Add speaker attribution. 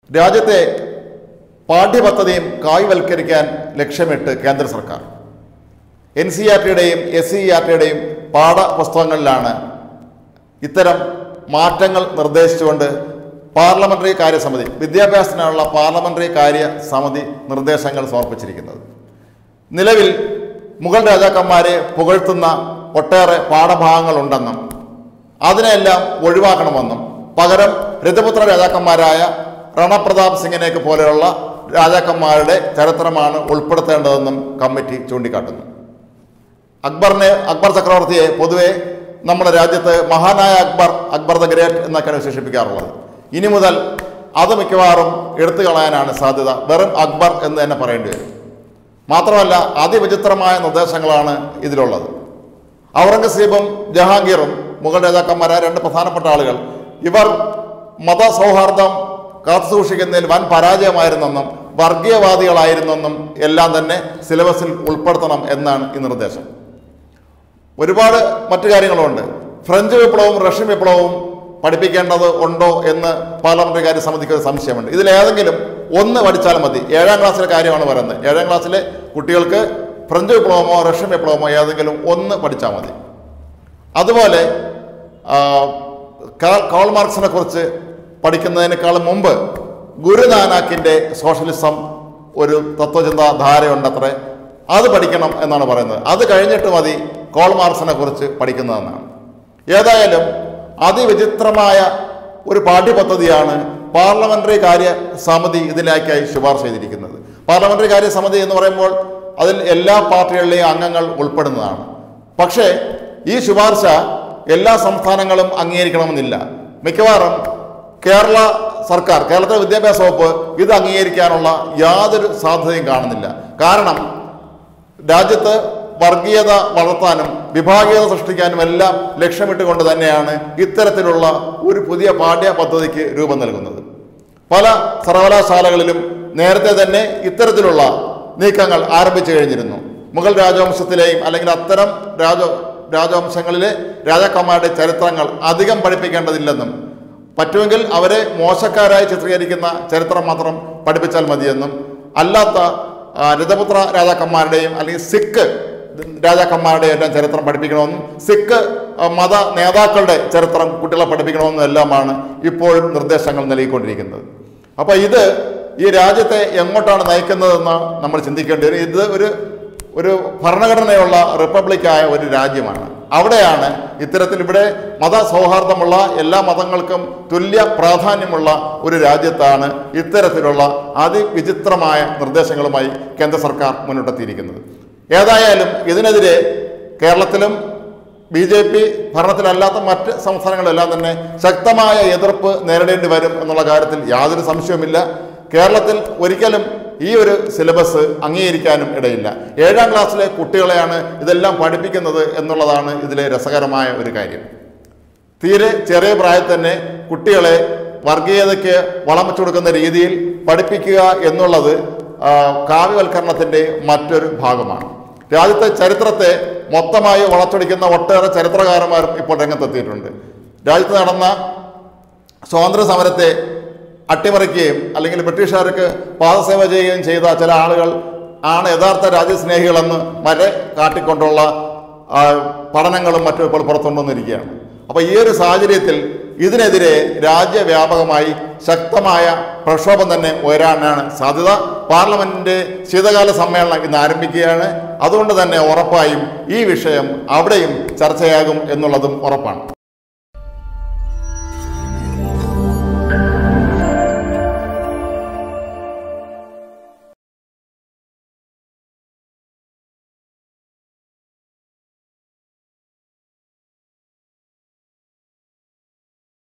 Speaker 1: രാജ്യത്തെ പാഠ്യപദ്ധതിയും കായ്വൽക്കരിക്കാൻ ലക്ഷ്യമിട്ട് കേന്ദ്ര സർക്കാർ എൻ സി ആർ ടിയുടെയും എസ് സി ആർ ടിയുടെയും പാഠപുസ്തകങ്ങളിലാണ് ഇത്തരം മാറ്റങ്ങൾ നിർദ്ദേശിച്ചുകൊണ്ട് പാർലമെന്ററി കാര്യസമിതി വിദ്യാഭ്യാസത്തിനുള്ള പാർലമെന്ററി കാര്യ സമിതി നിർദ്ദേശങ്ങൾ സമർപ്പിച്ചിരിക്കുന്നത് നിലവിൽ മുഗൾ രാജാക്കന്മാരെ പുകഴ്ത്തുന്ന ഒട്ടേറെ പാഠഭാഗങ്ങളുണ്ടെന്നും അതിനെല്ലാം ഒഴിവാക്കണമെന്നും പകരം രജപുത്ര രാജാക്കന്മാരായ രണപ്രതാപ് സിംഗിനെയൊക്കെ പോലെയുള്ള രാജാക്കന്മാരുടെ ചരിത്രമാണ് ഉൾപ്പെടുത്തേണ്ടതെന്നും കമ്മിറ്റി ചൂണ്ടിക്കാട്ടുന്നു അക്ബറിനെ അക്ബർ ചക്രവർത്തിയെ പൊതുവെ നമ്മുടെ രാജ്യത്ത് മഹാനായ അക്ബർ അക്ബർ ദ ഗ്രേറ്റ് എന്നൊക്കെയാണ് വിശേഷിപ്പിക്കാറുള്ളത് ഇനി മുതൽ അത് മിക്കവാറും എടുത്തു കളയാനാണ് സാധ്യത വെറും അക്ബർ എന്ന് തന്നെ പറയേണ്ടി വരും മാത്രമല്ല അതിവിചിത്രമായ നിർദ്ദേശങ്ങളാണ് ഇതിലുള്ളത് ഔറംഗസീബും ജഹാംഗീറും മുഗൾ രാജാക്കന്മാരായ രണ്ട് പ്രധാനപ്പെട്ട ആളുകൾ ഇവർ മതസൗഹാർദ്ദം കാത്തുസൂക്ഷിക്കുന്നതിൽ വൻ പരാജയമായിരുന്നെന്നും വർഗീയവാദികളായിരുന്നെന്നും എല്ലാം തന്നെ സിലബസിൽ ഉൾപ്പെടുത്തണം എന്നാണ് ഈ നിർദ്ദേശം ഒരുപാട് മറ്റു കാര്യങ്ങളുണ്ട് ഫ്രഞ്ച് വിപ്ലവവും റഷ്യൻ വിപ്ലവവും പഠിപ്പിക്കേണ്ടത് ഉണ്ടോ എന്ന് പാർലമെന്ററി കാര്യ സമിതിക്ക് ഒരു സംശയമുണ്ട് ഇതിലേതെങ്കിലും ഒന്ന് പഠിച്ചാൽ മതി ഏഴാം ക്ലാസ്സിലെ കാര്യമാണ് പറയുന്നത് ഏഴാം ക്ലാസ്സിലെ കുട്ടികൾക്ക് ഫ്രഞ്ച് വിപ്ലവമോ റഷ്യൻ വിപ്ലവമോ ഏതെങ്കിലും ഒന്ന് പഠിച്ചാൽ മതി അതുപോലെ ആ, കാൾ കാൾ മാർക്സിനെ കുറിച്ച് പഠിക്കുന്നതിനേക്കാൾ മുമ്പ് ഗുരുനാനാക്കിൻ്റെ സോഷ്യലിസം ഒരു തത്വചിന്താധാരയുണ്ടത്രേ അത് പഠിക്കണം എന്നാണ് പറയുന്നത് അത് കഴിഞ്ഞിട്ട് മതി കോൾ മാർക്സിനെ കുറിച്ച് പഠിക്കുന്നതെന്നാണ് ഏതായാലും അതിവിചിത്രമായ ഒരു പാഠ്യപദ്ധതിയാണ് പാർലമെന്ററി കാര്യ സമിതി ഇതിലേക്കായി ശുപാർശ ചെയ്തിരിക്കുന്നത് പാർലമെന്ററി കാര്യ സമിതി എന്ന് പറയുമ്പോൾ അതിൽ എല്ലാ പാർട്ടികളിലെയും അംഗങ്ങൾ ഉൾപ്പെടുന്നതാണ് പക്ഷേ ഈ ശുപാർശ എല്ലാ സംസ്ഥാനങ്ങളും അംഗീകരിക്കണമെന്നില്ല മിക്കവാറും കേരള സർക്കാർ കേരളത്തിലെ വിദ്യാഭ്യാസ വകുപ്പ് ഇത് അംഗീകരിക്കാനുള്ള യാതൊരു സാധ്യതയും കാണുന്നില്ല കാരണം രാജ്യത്ത് വർഗീയത വളർത്താനും വിഭാഗീയത സൃഷ്ടിക്കാനും എല്ലാം ലക്ഷ്യമിട്ടുകൊണ്ട് തന്നെയാണ് ഇത്തരത്തിലുള്ള ഒരു പുതിയ പാഠ്യ പദ്ധതിക്ക് രൂപം നൽകുന്നത് പല സർവകലാശാലകളിലും നേരത്തെ തന്നെ ഇത്തരത്തിലുള്ള നീക്കങ്ങൾ ആരംഭിച്ചു കഴിഞ്ഞിരുന്നു മുഗൾ രാജവംശത്തിലെയും അല്ലെങ്കിൽ അത്തരം രാജ രാജവംശങ്ങളിലെ രാജാക്കന്മാരുടെ ചരിത്രങ്ങൾ അധികം പഠിപ്പിക്കേണ്ടതില്ലെന്നും പറ്റുമെങ്കിൽ അവരെ മോശക്കാരായി ചിത്രീകരിക്കുന്ന ചരിത്രം മാത്രം പഠിപ്പിച്ചാൽ മതിയെന്നും അല്ലാത്ത ആ, രജപുത്ര രാജാക്കന്മാരുടെയും അല്ലെങ്കിൽ സിഖ് രാജാക്കന്മാരുടെയും എല്ലാം ചരിത്രം പഠിപ്പിക്കണമെന്നും സിഖ് ആ, മത നേതാക്കളുടെ ചരിത്രം കുട്ടികളെ പഠിപ്പിക്കണമെന്നും എല്ലാമാണ് ഇപ്പോഴും നിർദ്ദേശങ്ങൾ നൽകിക്കൊണ്ടിരിക്കുന്നത് അപ്പോൾ ഇത് ഈ രാജ്യത്തെ എങ്ങോട്ടാണ് നയിക്കുന്നതെന്ന് നമ്മൾ ചിന്തിക്കേണ്ടി വരും ഇത് ഒരു ഒരു ഭരണഘടനയുള്ള റിപ്പബ്ലിക്കായ ഒരു രാജ്യമാണ് അവിടെയാണ് ഇത്തരത്തിൽ ഇവിടെ മത സൗഹാർദ്ദമുള്ള എല്ലാ മതങ്ങൾക്കും തുല്യ പ്രാധാന്യമുള്ള ഒരു രാജ്യത്താണ് ഇത്തരത്തിലുള്ള അതിവിചിത്രമായ നിർദ്ദേശങ്ങളുമായി കേന്ദ്ര സർക്കാർ മുന്നോട്ടെത്തിയിരിക്കുന്നത് ഏതായാലും ഇതിനെതിരെ കേരളത്തിലും ബി ജെ പി ഭരണത്തിലല്ലാത്ത മറ്റ് സംസ്ഥാനങ്ങളെല്ലാം തന്നെ ശക്തമായ എതിർപ്പ് നേരിടേണ്ടി വരും എന്നുള്ള കാര്യത്തിൽ യാതൊരു സംശയവുമില്ല കേരളത്തിൽ ഒരിക്കലും ഈ ഒരു സിലബസ് അംഗീകരിക്കാനും ഇടയില്ല ഏഴാം ക്ലാസ്സിലെ കുട്ടികളെയാണ് ഇതെല്ലാം പഠിപ്പിക്കുന്നത് എന്നുള്ളതാണ് ഇതിലെ രസകരമായ ഒരു കാര്യം തീരെ ചെറിയ പ്രായത്തിൽ തന്നെ കുട്ടികളെ വർഗീയതയ്ക്ക് വളം വെച്ചു കൊടുക്കുന്ന രീതിയിൽ പഠിപ്പിക്കുക എന്നുള്ളത് ആ, കാവ്യവൽക്കരണത്തിൻ്റെ മറ്റൊരു ഭാഗമാണ് രാജ്യത്തെ ചരിത്രത്തെ മൊത്തമായി വളച്ചൊടിക്കുന്ന ഒട്ടേറെ ചരിത്രകാരന്മാരും ഇപ്പോൾ രംഗത്തെത്തിയിട്ടുണ്ട് രാജ്യത്ത് നടന്ന സ്വാതന്ത്ര്യ സമരത്തെ അട്ടിമറിക്കുകയും അല്ലെങ്കിൽ ബ്രിട്ടീഷുകാർക്ക് പാദസേവ ചെയ്യുകയും ചെയ്ത ചില ആളുകൾ ആണ് യഥാർത്ഥ രാജ്യസ്നേഹികളെന്ന് വരെ കാട്ടിക്കൊണ്ടുള്ള ആ, പഠനങ്ങളും മറ്റും ഇപ്പോൾ പുറത്തുകൊണ്ടുവന്നിരിക്കുകയാണ് അപ്പോൾ ഈ ഒരു സാഹചര്യത്തിൽ ഇതിനെതിരെ രാജ്യവ്യാപകമായി ശക്തമായ പ്രക്ഷോഭം തന്നെ ഉയരാനാണ് സാധ്യത പാർലമെന്റിന്റെ ശീതകാല സമ്മേളനം ഇന്ന് ആരംഭിക്കുകയാണ് അതുകൊണ്ട് തന്നെ ഉറപ്പായും ഈ വിഷയം അവിടെയും ചർച്ചയാകും എന്നുള്ളതും ഉറപ്പാണ്